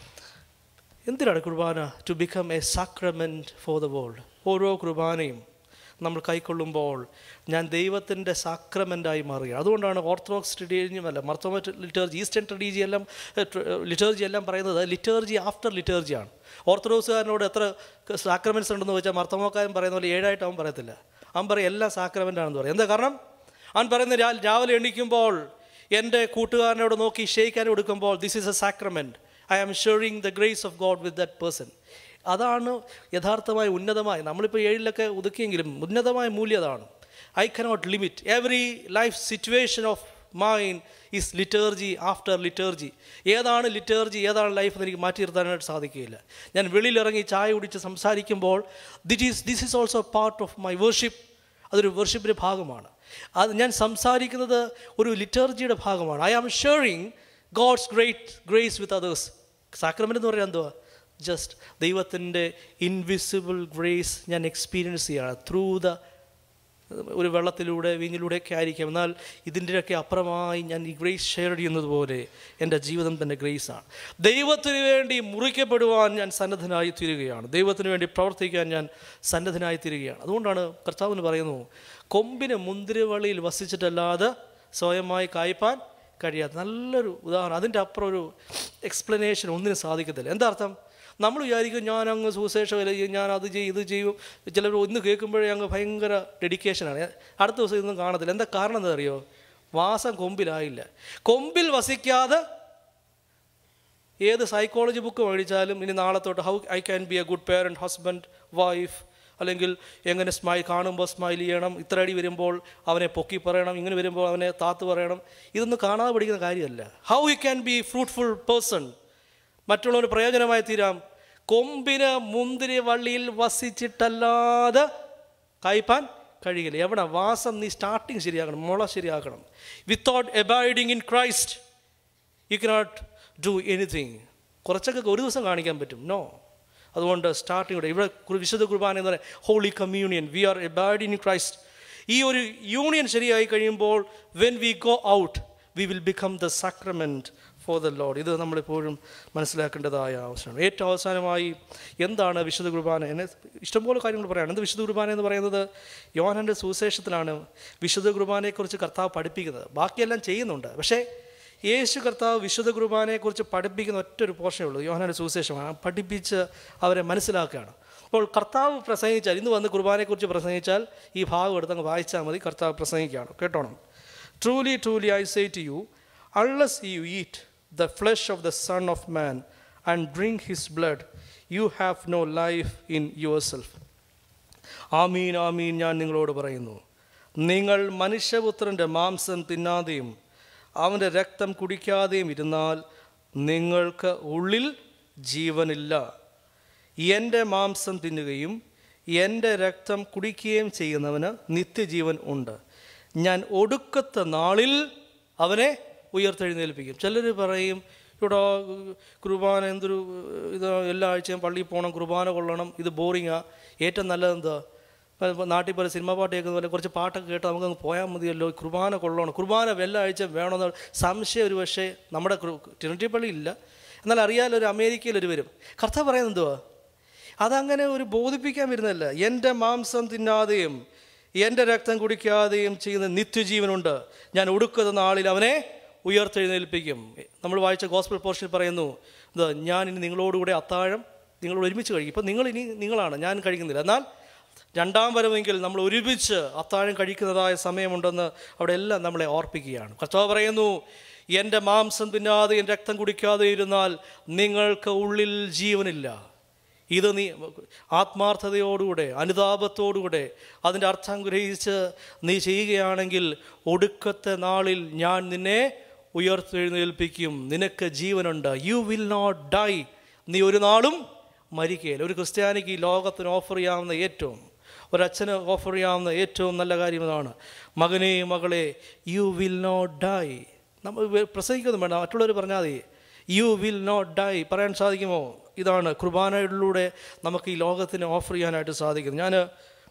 എന്തിനാണ് കുർബാന to become a sacrament for the world ഓരോ കുർബാനയും നമ്മൾ കൈക്കൊള്ളുമ്പോൾ ഞാൻ ദൈവത്തിൻ്റെ സാക്രമെൻ്റായി മാറുക അതുകൊണ്ടാണ് ഓർത്തഡോക്സ് ട്രഡീജിയുമല്ല മർത്തോമറ്റ് ലിറ്റേർജി ഈസ്റ്റേൺ ട്രഡീജി എല്ലാം ലിറ്റേർജി എല്ലാം പറയുന്നത് ലിറ്റേർജി ആഫ്റ്റർ ലിറ്റേർജിയാണ് ഓർത്തഡോക്സുകാരനോട് എത്ര സാക്രമെൻറ്റ്സ് ഉണ്ടെന്ന് വെച്ചാൽ മർത്തമോക്കാരൻ പറയുന്ന പോലെ ഏഴായിട്ട് അവൻ പറയത്തില്ല അവൻ പറയും എല്ലാം സാക്രമെൻ്റ് ആണെന്ന് പറയും എന്താ കാരണം അവൻ പറയുന്നത് രാ- രാവിലെ എണീക്കുമ്പോൾ എൻ്റെ കൂട്ടുകാരനോട് നോക്കി ഷെയ്ക്കാൻ കൊടുക്കുമ്പോൾ this is a sacrament I am sharing the grace of God with that person അതാണ് യഥാർത്ഥമായ ഉന്നതമായ നമ്മളിപ്പോൾ ഏഴിലൊക്കെ ഒതുക്കിയെങ്കിലും ഉന്നതമായ മൂല്യം അതാണ് I cannot limit every life situation of mind is liturgy after liturgy ഏതാണ് ലിറ്റേർജി ഏതാണ് ലൈഫ് എന്ന് എനിക്ക് മാറ്റി നിർത്താനായിട്ട് സാധിക്കുകയില്ല ഞാൻ വെളിയിലിറങ്ങി ചായ കുടിച്ച് സംസാരിക്കുമ്പോൾ ദിറ്റ് is this is also part of my worship അതൊരു വർഷിപ്പിൻ്റെ ഭാഗമാണ് അത് ഞാൻ സംസാരിക്കുന്നത് ഒരു ലിറ്റർജിയുടെ ഭാഗമാണ് I am sharing God's great grace with others sacrament എന്ന് പറയാൻ എന്തുവാ ജസ്റ്റ് ദൈവത്തിൻ്റെ ഇൻവിസിബിൾ ഗ്രേസ് ഞാൻ എക്സ്പീരിയൻസ് ചെയ്യാണ് ത്രൂ ദ ഒരു വെള്ളത്തിലൂടെ വീഞ്ഞിലൂടെയൊക്കെ ആയിരിക്കും എന്നാൽ ഇതിൻ്റെയൊക്കെ അപ്പുറമായി ഞാൻ ഈ ഗ്രേസ് ഷെയർ ചെയ്യുന്നത് പോലെ എൻ്റെ ജീവിതം തന്നെ ഗ്രേസാണ് ദൈവത്തിന് വേണ്ടി മുറിക്കപ്പെടുവാൻ ഞാൻ സന്നദ്ധനായി തീരുകയാണ് ദൈവത്തിന് വേണ്ടി പ്രവർത്തിക്കാൻ ഞാൻ സന്നദ്ധനായി തീരുകയാണ് അതുകൊണ്ടാണ് കർത്താവിന് പറയുന്നു കൊമ്പിന് മുന്തിരിവള്ളിയിൽ വസിച്ചിട്ടല്ലാതെ സ്വയമായി കായ്പാൻ കഴിയാത്ത നല്ലൊരു ഉദാഹരണം അതിൻ്റെ അപ്പുറം ഒരു എക്സ്പ്ലനേഷൻ ഒന്നിനും സാധിക്കത്തില്ല എന്താ അർത്ഥം നമ്മൾ വിചാരിക്കും ഞാൻ അങ്ങ് സുശേഷം അല്ലെങ്കിൽ ഞാൻ അത് ചെയ്യും ഇത് ചെയ്യും ചിലർ ഒന്ന് കേൾക്കുമ്പോഴേ അങ്ങ് ഭയങ്കര ഡെഡിക്കേഷനാണ് അടുത്ത ദിവസം ഇതൊന്നും കാണത്തില്ല എന്താ കാരണം എന്താ അറിയോ വാസം കൊമ്പിലായില്ല കൊമ്പിൽ വസിക്കാതെ ഏത് സൈക്കോളജി ബുക്ക് മേടിച്ചാലും ഇനി നാളെ തൊട്ട് how I can be a good parent husband wife അല്ലെങ്കിൽ എങ്ങനെ സ്മൈൽ കാണുമ്പോൾ സ്മൈൽ ചെയ്യണം ഇത്ര അടി വരുമ്പോൾ അവനെ പൊക്കി പറയണം ഇങ്ങനെ വരുമ്പോൾ അവനെ താത്ത് പറയണം ഇതൊന്നും കാണാതെ പഠിക്കുന്ന കാര്യമല്ല how you can be fruitful person മറ്റുള്ളവന് പ്രയോജനമായി തീരാം കൊമ്പിന് മുന്തിരി വള്ളിയിൽ വസിച്ചിട്ടല്ലാതെ കായ്പാൻ കഴിയില്ല എവിടെ വാസം നീ സ്റ്റാർട്ടിങ് ശരിയാക്കണം മുള ശരിയാക്കണം without abiding in Christ you cannot do anything കുറച്ചൊക്കെ ഒരു ദിവസം കാണിക്കാൻ പറ്റും നോ അതുകൊണ്ട് സ്റ്റാർട്ടിങ് ഇവിടെ ഇവിടെ കു- വിശുദ്ധ കുർബാന എന്ന് പറയുന്നത് holy communion we are abide in Christ ഈ ഒരു യൂണിയൻ ശരിയായി കഴിയുമ്പോൾ when we go out we will become the sacrament for the lord ഇത് നമ്മളെപ്പോഴും മനസ്സിലാക്കേണ്ടതായ ആവശ്യമാണ് ഏറ്റവും അവസാനമായി എന്താണ് വിശുദ്ധ കുർബാന എന്നെ ഇഷ്ടംപോലെ കാര്യങ്ങൾ പറയാം എന്ത് വിശുദ്ധ കുർബാന എന്ന് പറയുന്നത് യോഹൻ്റെ സുവിശേഷത്തിലാണ് വിശുദ്ധ കുർബാനയെക്കുറിച്ച് കർത്താവ് പഠിപ്പിക്കുന്നത് ബാക്കിയെല്ലാം ചെയ്യുന്നുണ്ട് പക്ഷേ യേശു കർത്താവ് വിശുദ്ധ കുർബാനയെക്കുറിച്ച് പഠിപ്പിക്കുന്ന ഒറ്റൊരു പോർഷനേ ഉള്ളൂ യോഹനാൻ്റെ സുവിശേഷമാണ് പഠിപ്പിച്ച് അവരെ മനസ്സിലാക്കുകയാണ് അപ്പോൾ കർത്താവ് പ്രസംഗിച്ചാൽ ഇന്ന് വന്ന് കുർബാനയെക്കുറിച്ച് പ്രസംഗിച്ചാൽ ഈ ഭാഗം എടുത്തങ്ങ് വായിച്ചാൽ മതി കർത്താവ് പ്രസംഗിക്കുകയാണ് കേട്ടോണം truly truly I say to you unless you eat the flesh of the son of man and drink his blood you have no life in your self ആമീൻ ആമീൻ ഞാൻ നിങ്ങളോട് പറയുന്നു നിങ്ങൾ മനുഷ്യപുത്രൻ്റെ മാംസം തിന്നാതെയും അവൻ്റെ രക്തം കുടിക്കാതെയും ഇരുന്നാൽ നിങ്ങൾക്ക് ഉള്ളിൽ ജീവനില്ല എൻ്റെ മാംസം തിന്നുകയും എൻ്റെ രക്തം കുടിക്കുകയും ചെയ്യുന്നവന് നിത്യജീവൻ ഉണ്ട് ഞാൻ ഒടുക്കത്തെ നാളിൽ അവനെ ഉയർത്തെഴുന്നേൽപ്പിക്കും ചിലർ പറയും ഇവിടെ കുർബാന എന്തൊരു ഇത് എല്ലാ ആഴ്ചയും പള്ളിയിൽ പോകണം കുർബാന കൊള്ളണം ഇത് ബോറിങ്ങാ ഏറ്റവും നല്ലത് എന്താ ഇപ്പം നാട്ടിൽ പോലെ സിനിമ പാട്ട് കേൾക്കുന്ന പോലെ കുറച്ച് പാട്ടൊക്കെ കേട്ട് നമുക്ക് അങ്ങ് പോയാൽ മതിയല്ലോ കുർബാന കൊള്ളണം കുർബാന എല്ലാ ആഴ്ചയും വേണമെന്ന് സംശയം ഒരു പക്ഷേ നമ്മുടെ ട്രിനിറ്റി പള്ളി ഇല്ല എന്നാൽ അറിയാലോ ഒരു അമേരിക്കയിൽ ഒരു വരും കർത്താവ് പറയുന്നത് എന്തുവാ അതങ്ങനെ ഒരു ബോധിപ്പിക്കാൻ വരുന്നതല്ല എൻ്റെ മാംസം തിന്നാതെയും എൻ്റെ രക്തം കുടിക്കാതെയും ചെയ്യുന്ന നിത്യജീവനുണ്ട് ഞാൻ ഒടുക്കുന്ന നാളിൽ അവനെ ഉയർത്തെഴുന്നേൽപ്പിക്കും നമ്മൾ വായിച്ച ഗോസ്ബൽ പോർഷനിൽ പറയുന്നു ഇത് ഞാൻ ഇനി നിങ്ങളോടുകൂടെ അത്താഴം നിങ്ങളോട് ഒരുമിച്ച് കഴിക്കും ഇപ്പം നിങ്ങൾ ഇനി നിങ്ങളാണ് ഞാൻ കഴിക്കുന്നില്ല എന്നാൽ രണ്ടാം വരവെങ്കിൽ നമ്മൾ ഒരുമിച്ച് അത്താഴം കഴിക്കുന്നതായ സമയമുണ്ടെന്ന് അവിടെ എല്ലാം നമ്മളെ ഓർപ്പിക്കുകയാണ് കർത്താവ് പറയുന്നു എൻ്റെ മാംസം തിന്നാതെ എൻ്റെ രക്തം കുടിക്കാതെ ഇരുന്നാൽ നിങ്ങൾക്ക് ഉള്ളിൽ ജീവനില്ല ഇത് നീ ആത്മാർത്ഥതയോടുകൂടെ അനുതാപത്തോടുകൂടെ അതിൻ്റെ അർത്ഥം ഗ്രഹിച്ച് നീ ചെയ്യുകയാണെങ്കിൽ ഒടുക്കത്തെ നാളിൽ ഞാൻ നിന്നെ ഉയർത്തെഴുന്നേൽപ്പിക്കും നിനക്ക് ജീവനുണ്ട് യു വിൽ നോട്ട് ഡൈ നീ ഒരു നാളും മരിക്കുകയില്ല ഒരു ക്രിസ്ത്യാനിക്ക് ഈ ലോകത്തിന് ഓഫർ ചെയ്യാവുന്ന ഏറ്റവും ഒരച്ഛന് ഓഫർ ചെയ്യാവുന്ന ഏറ്റവും നല്ല കാര്യം ഇതാണ് മകനെ മകളെ യു വിൽ നോട്ട് ഡൈ നമ്മൾ പ്രസംഗിക്കൊന്നും വേണ്ട മറ്റുള്ളവർ പറഞ്ഞാൽ മതി യു വിൽ നോട്ട് ഡൈ പറയാൻ സാധിക്കുമോ ഇതാണ് കുർബാനയിലൂടെ നമുക്ക് ഈ ലോകത്തിന് ഓഫർ ചെയ്യാനായിട്ട് സാധിക്കുന്നത് ഞാൻ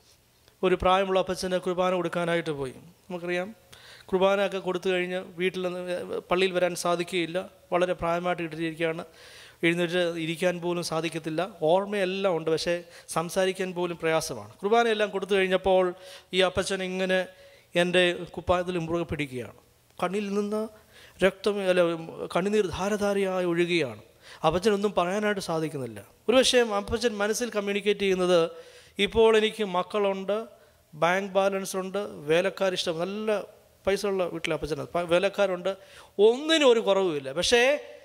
ഒരു പ്രായമുള്ള അപ്പച്ചന് കുർബാന കൊടുക്കാനായിട്ട് പോയി നമുക്കറിയാം കുർബാന ഒക്കെ കൊടുത്തു കഴിഞ്ഞ് വീട്ടിൽ നിന്ന് പള്ളിയിൽ വരാൻ സാധിക്കുകയില്ല വളരെ പ്രായമായിട്ട് ഇട്ടിരിക്കുകയാണ് എഴുന്നേറ്റ് ഇരിക്കാൻ പോലും സാധിക്കത്തില്ല ഓർമ്മയെല്ലാം ഉണ്ട് പക്ഷേ സംസാരിക്കാൻ പോലും പ്രയാസമാണ് കുർബാനയെല്ലാം കൊടുത്തു കഴിഞ്ഞപ്പോൾ ഈ അപ്പച്ചൻ ഇങ്ങനെ എൻ്റെ കുപ്പായത്തിൽ മുറുകെ പിടിക്കുകയാണ് കണ്ണിൽ നിന്ന് രക്തം അല്ല കണ്ണുനീർ ധാരധാരയായി ഒഴുകുകയാണ് അപ്പച്ചനൊന്നും പറയാനായിട്ട് സാധിക്കുന്നില്ല ഒരു പക്ഷേ അപ്പച്ചൻ മനസ്സിൽ കമ്മ്യൂണിക്കേറ്റ് ചെയ്യുന്നത് ഇപ്പോൾ എനിക്ക് മക്കളുണ്ട് ബാങ്ക് ബാലൻസ് ഉണ്ട് വേലക്കാരിഷ്ടം നല്ല പൈസ ഉള്ള വീട്ടിലെ അപ്പച്ചൻ വേലക്കാരുണ്ട് ഒന്നിനും ഒരു കുറവുമില്ല പക്ഷേ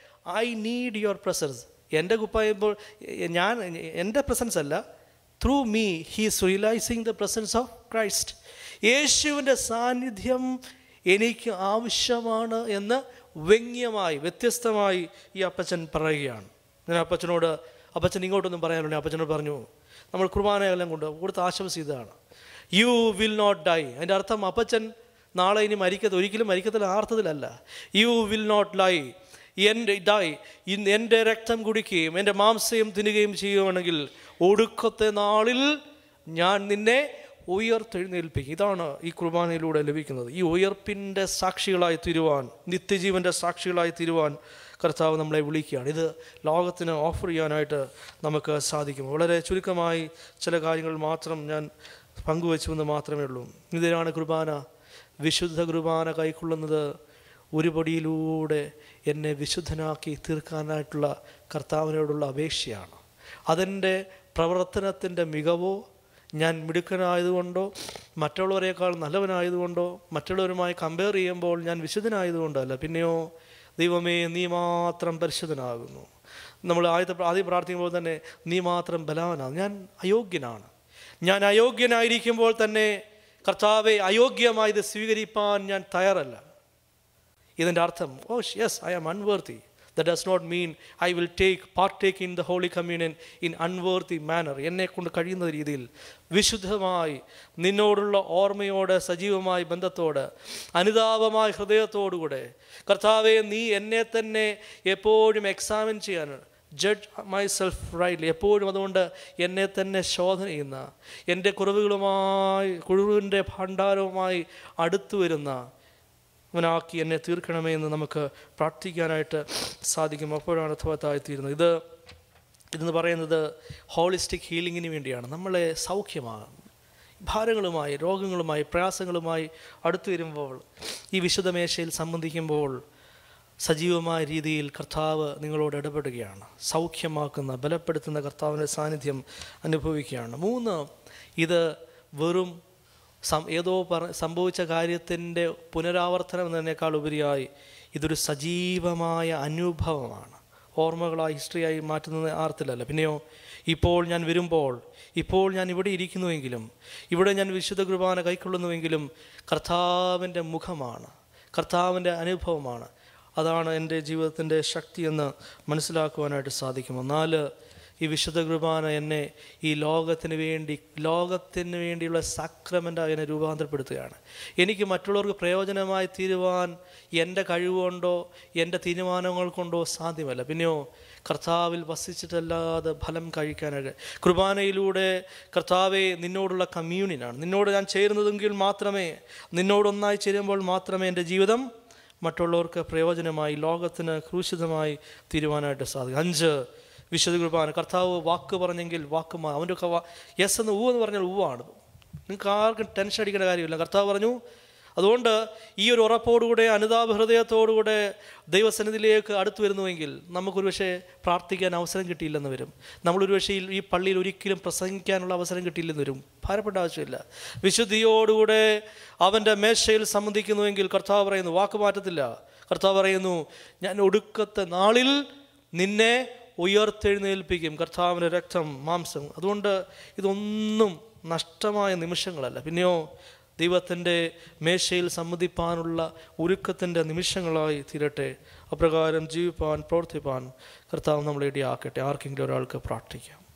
ഐ നീഡ് യുവർ പ്രസൻസ് എൻ്റെ കുപ്പായപ്പോൾ ഞാൻ എൻ്റെ പ്രസൻസ് അല്ല through me he's realising the presence of Christ യേശുവിൻ്റെ സാന്നിധ്യം എനിക്ക് ആവശ്യമാണ് എന്ന് വ്യംഗ്യമായി വ്യത്യസ്തമായി ഈ അപ്പച്ചൻ പറയുകയാണ് ഞാൻ അപ്പച്ചനോട് അപ്പച്ചൻ ഇങ്ങോട്ടൊന്നും പറയാനുണ്ട് അപ്പച്ചനോട് പറഞ്ഞു നമ്മൾ കുർബാനയെല്ലാം കൊണ്ട് കൊടുത്ത് ആശംസിച്ചതാണ് യു വിൽ നോട്ട് ഡൈ അതിൻ്റെ അർത്ഥം അപ്പച്ചൻ നാളെ ഇനി മരിക്കത്ത് ഒരിക്കലും മരിക്കത്തില്ല ആർത്ഥത്തിലല്ല യു വിൽ നോട്ട് ലൈ എൻ്റെ ഡൈ ഇന്ന് എൻ്റെ രക്തം കുടിക്കുകയും എൻ്റെ മാംസയും തിന്നുകയും ചെയ്യുകയാണെങ്കിൽ ഒടുക്കത്തെ നാളിൽ ഞാൻ നിന്നെ ഉയർത്തെഴുന്നേൽപ്പിക്കും ഇതാണ് ഈ കുർബാനയിലൂടെ ലഭിക്കുന്നത് ഈ ഉയർപ്പിൻ്റെ സാക്ഷികളായി തീരുവാൻ നിത്യജീവൻ്റെ സാക്ഷികളായി തീരുവാൻ കർത്താവ് നമ്മളെ വിളിക്കുകയാണ് ഇത് ലോകത്തിന് ഓഫർ ചെയ്യാനായിട്ട് നമുക്ക് സാധിക്കും വളരെ ചുരുക്കമായി ചില കാര്യങ്ങൾ മാത്രം ഞാൻ പങ്കുവച്ചുവെന്ന് മാത്രമേ ഉള്ളൂ ഇതിനാണ് കുർബാന വിശുദ്ധ കുർബാന കൈക്കൊള്ളുന്നത് ഒരു പടിയിലൂടെ എന്നെ വിശുദ്ധനാക്കി തീർക്കാനായിട്ടുള്ള കർത്താവിനോടുള്ള അപേക്ഷയാണ് അതിൻ്റെ പ്രവർത്തനത്തിൻ്റെ മികവോ ഞാൻ മിടുക്കനായതുകൊണ്ടോ മറ്റുള്ളവരെക്കാൾ നല്ലവനായതുകൊണ്ടോ മറ്റുള്ളവരുമായി കമ്പയർ ചെയ്യുമ്പോൾ ഞാൻ വിശുദ്ധനായതുകൊണ്ടല്ല പിന്നെയോ ദൈവമേ നീ മാത്രം പരിശുദ്ധനാകുന്നു നമ്മൾ ആദ്യത്തെ ആദ്യം പ്രാർത്ഥിക്കുമ്പോൾ തന്നെ നീ മാത്രം ബലവാനാണ് ഞാൻ അയോഗ്യനാണ് ഞാൻ അയോഗ്യനായിരിക്കുമ്പോൾ തന്നെ കർത്താവെ അയോഗ്യമായി ഇത് സ്വീകരിപ്പാൻ ഞാൻ തയ്യാറല്ല ഇതിൻ്റെ അർത്ഥം oh yes I am unworthy that does not mean I will take partake in the holy communion in unworthy manner എന്നെ കൊണ്ട് കഴിയുന്ന രീതിയിൽ വിശുദ്ധമായി നിന്നോടുള്ള ഓർമ്മയോടെ സജീവമായ ബന്ധത്തോട് അനുതാപമായ ഹൃദയത്തോടുകൂടെ കർത്താവെ നീ എന്നെ തന്നെ എപ്പോഴും എക്സാമിൻ ചെയ്യാനാണ് ജഡ്ജ് മൈ സെൽഫ് റൈറ്റ്ലി എപ്പോഴും അതുകൊണ്ട് എന്നെ തന്നെ ശോധന ചെയ്യുന്ന എൻ്റെ കുറവുകളുമായി കുഴുവിൻ്റെ ഭണ്ഡാരവുമായി അടുത്തു വരുന്ന അവനാക്കി എന്നെ തീർക്കണമേ എന്ന് നമുക്ക് പ്രാർത്ഥിക്കാനായിട്ട് സാധിക്കും അപ്പോഴാണ് അർത്ഥവത്തായിത്തീരുന്നത് ഇത് ഇതെന്ന് പറയുന്നത് ഹോളിസ്റ്റിക് ഹീലിങ്ങിന് വേണ്ടിയാണ് നമ്മളെ സൗഖ്യമാണ് ഭാരങ്ങളുമായി രോഗങ്ങളുമായി പ്രയാസങ്ങളുമായി അടുത്തു വരുമ്പോൾ ഈ വിശുദ്ധ മേശയിൽ സംബന്ധിക്കുമ്പോൾ സജീവമായ രീതിയിൽ കർത്താവ് നിങ്ങളോട് ഇടപെടുകയാണ് സൗഖ്യമാക്കുന്ന ബലപ്പെടുത്തുന്ന കർത്താവിൻ്റെ സാന്നിധ്യം അനുഭവിക്കുകയാണ് മൂന്ന് ഇത് വെറും സം ഏതോ പറ സംഭവിച്ച കാര്യത്തിൻ്റെ പുനരാവർത്തനം എന്നതിനേക്കാൾ ഉപരിയായി ഇതൊരു സജീവമായ അനുഭവമാണ് ഓർമ്മകളായി ഹിസ്റ്ററിയായി മാറ്റുന്നത് ആർത്തിലല്ല പിന്നെയോ ഇപ്പോൾ ഞാൻ വരുമ്പോൾ ഇപ്പോൾ ഞാൻ ഇവിടെ ഇരിക്കുന്നുവെങ്കിലും ഇവിടെ ഞാൻ വിശുദ്ധ കുർബാന കൈക്കൊള്ളുന്നുവെങ്കിലും കർത്താവിൻ്റെ മുഖമാണ് കർത്താവിൻ്റെ അനുഭവമാണ് അതാണ് എൻ്റെ ജീവിതത്തിൻ്റെ ശക്തി എന്ന് മനസ്സിലാക്കുവാനായിട്ട് സാധിക്കും നാല് ഈ വിശുദ്ധ കുർബാന എന്നെ ഈ ലോകത്തിന് വേണ്ടി ലോകത്തിന് വേണ്ടിയുള്ള സാക്രമെൻ്റായി എന്നെ രൂപാന്തരപ്പെടുത്തുകയാണ് എനിക്ക് മറ്റുള്ളവർക്ക് പ്രയോജനമായി തീരുവാൻ എൻ്റെ കഴിവുകൊണ്ടോ എൻ്റെ തീരുമാനങ്ങൾ കൊണ്ടോ സാധ്യമല്ല പിന്നെയോ കർത്താവിൽ വസിച്ചിട്ടല്ലാതെ ഫലം കഴിക്കാനായിട്ട് കുർബാനയിലൂടെ കർത്താവെ നിന്നോടുള്ള കമ്മ്യൂണിനാണ് നിന്നോട് ഞാൻ ചേരുന്നതെങ്കിൽ മാത്രമേ നിന്നോടൊന്നായി ചേരുമ്പോൾ മാത്രമേ എൻ്റെ ജീവിതം മറ്റുള്ളവർക്ക് പ്രയോജനമായി ലോകത്തിന് ക്രൂശിതമായി തീരുവാനായിട്ട് സാധിക്കും അഞ്ച് വിശുദ്ധ കുർബാന കർത്താവ് വാക്ക് പറഞ്ഞെങ്കിൽ വാക്ക് മാ അവൻ്റെ ഒക്കെ യെസ് എന്ന് ഊ എന്ന് പറഞ്ഞാൽ ഊവാണ് നിങ്ങൾക്ക് ആർക്കും ടെൻഷൻ അടിക്കേണ്ട കാര്യമില്ല കർത്താവ് പറഞ്ഞു അതുകൊണ്ട് ഈ ഒരു ഉറപ്പോടുകൂടെ അനുതാപ ഹൃദയത്തോടുകൂടെ ദൈവസന്നിധിയിലേക്ക് അടുത്തു വരുന്നുവെങ്കിൽ നമുക്കൊരു പക്ഷേ പ്രാർത്ഥിക്കാൻ അവസരം കിട്ടിയില്ലെന്ന് വരും നമ്മളൊരു പക്ഷേ ഈ പള്ളിയിൽ ഒരിക്കലും പ്രസംഗിക്കാനുള്ള അവസരം കിട്ടിയില്ലെന്ന് വരും ഭാരപ്പെട്ട ആവശ്യമില്ല വിശുദ്ധിയോടുകൂടെ അവൻ്റെ മേശയിൽ സംബന്ധിക്കുന്നുവെങ്കിൽ കർത്താവ് പറയുന്നു വാക്ക് മാറ്റത്തില്ല കർത്താവ് പറയുന്നു ഞാൻ ഒടുക്കത്തെ നാളിൽ നിന്നെ ഉയർത്തെഴുന്നേൽപ്പിക്കും കർത്താവിൻ്റെ രക്തം മാംസം അതുകൊണ്ട് ഇതൊന്നും നഷ്ടമായ നിമിഷങ്ങളല്ല പിന്നെയോ ദൈവത്തിൻ്റെ മേശയിൽ സമ്മതിപ്പാനുള്ള ഒരുക്കത്തിൻ്റെ നിമിഷങ്ങളായി തീരട്ടെ അപ്രകാരം ജീവിപ്പാൻ പ്രവർത്തിപ്പാൻ കർത്താവ് നമ്മളെ ഇടയാക്കട്ടെ ആർക്കെങ്കിലും ഒരാൾക്ക് പ്രാർത്ഥിക്കാം